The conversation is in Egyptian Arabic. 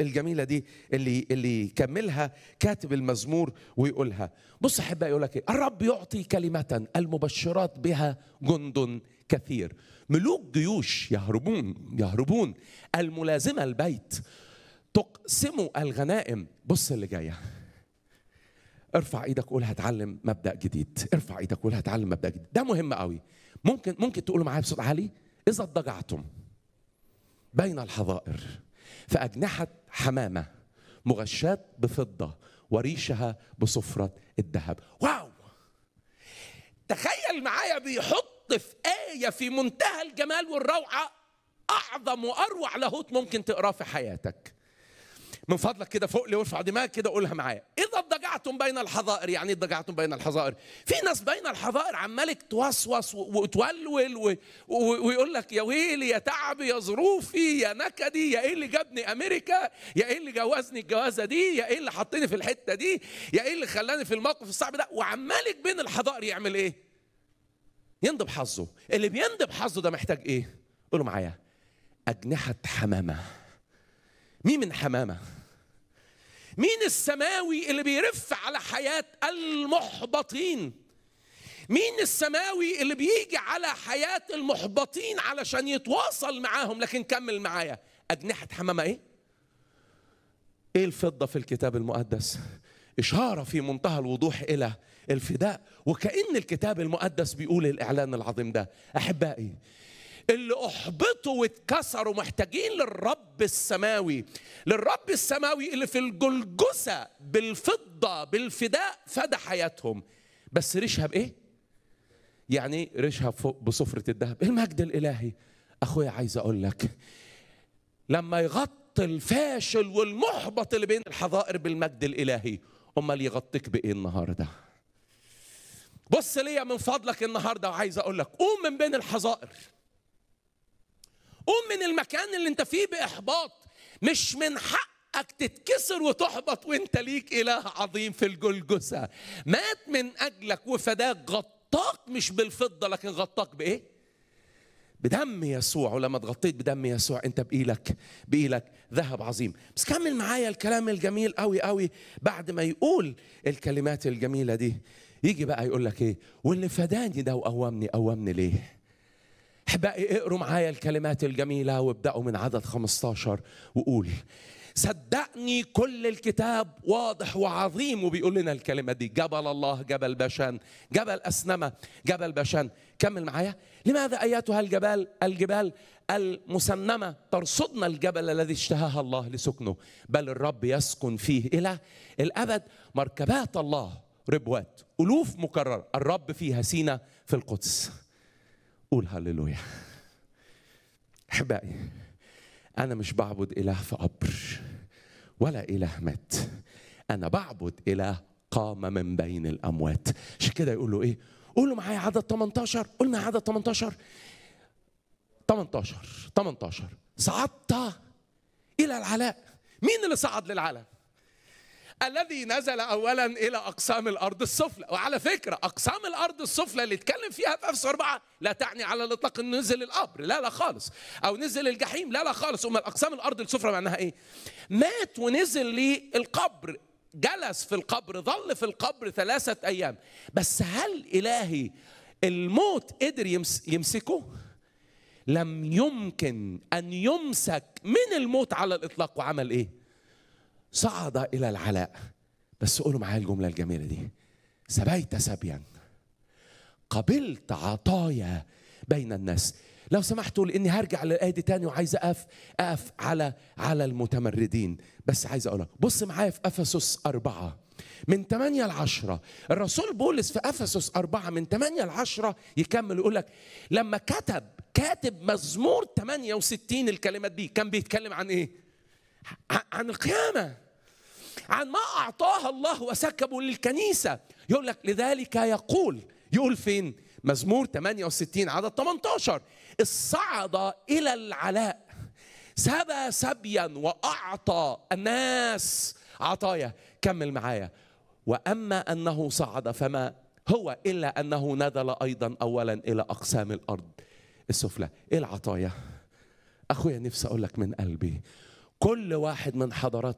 الجميله دي اللي اللي يكملها كاتب المزمور ويقولها بص احب يقول لك ايه الرب يعطي كلمه المبشرات بها جند كثير ملوك جيوش يهربون يهربون الملازمه البيت تقسم الغنائم بص اللي جايه ارفع ايدك قول هتعلم مبدا جديد ارفع ايدك قول هتعلم مبدا جديد ده مهم قوي ممكن ممكن تقولوا معايا بصوت عالي اذا اضطجعتم بين الحظائر فاجنحه حمامه مغشات بفضه وريشها بصفره الذهب واو تخيل معايا بيحط في ايه في منتهى الجمال والروعه اعظم واروع لاهوت ممكن تقراه في حياتك من فضلك كده فوق لي وارفع دماغك كده قولها معايا اذا اضطجعتم بين الحظائر يعني ايه اضطجعتم بين الحظائر في ناس بين الحظائر عمالك توسوس وتولول و- و- ويقول لك يا ويلي يا تعبي يا ظروفي يا نكدي يا ايه اللي جابني امريكا يا ايه اللي جوزني الجوازه دي يا ايه اللي حطني في الحته دي يا ايه اللي خلاني في الموقف الصعب ده وعمالك بين الحظائر يعمل ايه يندب حظه اللي بيندب حظه ده محتاج ايه قولوا معايا اجنحه حمامه مين من حمامه مين السماوي اللي بيرف على حياه المحبطين مين السماوي اللي بيجي على حياه المحبطين علشان يتواصل معاهم لكن كمل معايا اجنحه حمامه ايه ايه الفضه في الكتاب المقدس اشاره في منتهى الوضوح الى الفداء وكأن الكتاب المقدس بيقول الإعلان العظيم ده أحبائي اللي احبطوا واتكسروا محتاجين للرب السماوي للرب السماوي اللي في الجلجسة بالفضة بالفداء فدى حياتهم بس ريشها بايه يعني ريشها فوق بصفرة الذهب المجد الالهي اخويا عايز اقول لك لما يغطي الفاشل والمحبط اللي بين الحظائر بالمجد الالهي امال يغطيك بايه النهارده بص ليا من فضلك النهارده وعايز اقول لك قوم من بين الحظائر قوم من المكان اللي انت فيه باحباط مش من حقك تتكسر وتحبط وانت ليك اله عظيم في الجلجسه مات من اجلك وفداك غطاك مش بالفضه لكن غطاك بايه بدم يسوع ولما اتغطيت بدم يسوع انت بايلك بايلك ذهب عظيم بس كمل معايا الكلام الجميل قوي قوي بعد ما يقول الكلمات الجميله دي يجي بقى يقول لك ايه واللي فداني ده وقومني قومني ليه احبائي اقروا معايا الكلمات الجميله وابداوا من عدد 15 وقول صدقني كل الكتاب واضح وعظيم وبيقول لنا الكلمة دي جبل الله جبل بشان جبل أسنمة جبل بشان كمل معايا لماذا أياتها الجبال الجبال المسنمة ترصدنا الجبل الذي اشتهاها الله لسكنه بل الرب يسكن فيه إلى الأبد مركبات الله ربوات ألوف مكررة الرب فيها سينا في القدس قول هللويا احبائي انا مش بعبد اله في قبر ولا اله مات انا بعبد اله قام من بين الاموات عشان كده يقول له ايه قولوا معايا عدد 18 قول معايا عدد 18 18 18 صعدت الى العلاء مين اللي صعد للعلاء الذي نزل اولا الى اقسام الارض السفلى وعلى فكره اقسام الارض السفلى اللي اتكلم فيها في افسس اربعه لا تعني على الاطلاق انه نزل القبر لا لا خالص او نزل الجحيم لا لا خالص امال اقسام الارض السفلى معناها ايه مات ونزل للقبر جلس في القبر ظل في القبر ثلاثه ايام بس هل الهي الموت قدر يمس يمسكه لم يمكن ان يمسك من الموت على الاطلاق وعمل ايه صعد الى العلاء بس قولوا معايا الجمله الجميله دي سبيت سبيا قبلت عطايا بين الناس لو سمحتوا لاني هرجع للايه دي تاني وعايز اقف اقف على على المتمردين بس عايز اقول لك بص معايا في افسس أربعة من 8 ل 10 الرسول بولس في افسس أربعة من 8 ل 10 يكمل يقول لك لما كتب كاتب مزمور 68 الكلمات دي كان بيتكلم عن ايه؟ عن القيامة عن ما أعطاها الله وسكبه للكنيسة يقول لك لذلك يقول يقول فين مزمور 68 عدد 18 الصعد إلى العلاء سبى سبيا وأعطى الناس عطايا كمل معايا وأما أنه صعد فما هو إلا أنه نزل أيضا أولا إلى أقسام الأرض السفلى إيه العطايا أخويا نفسي أقول لك من قلبي كل واحد من حضراتكم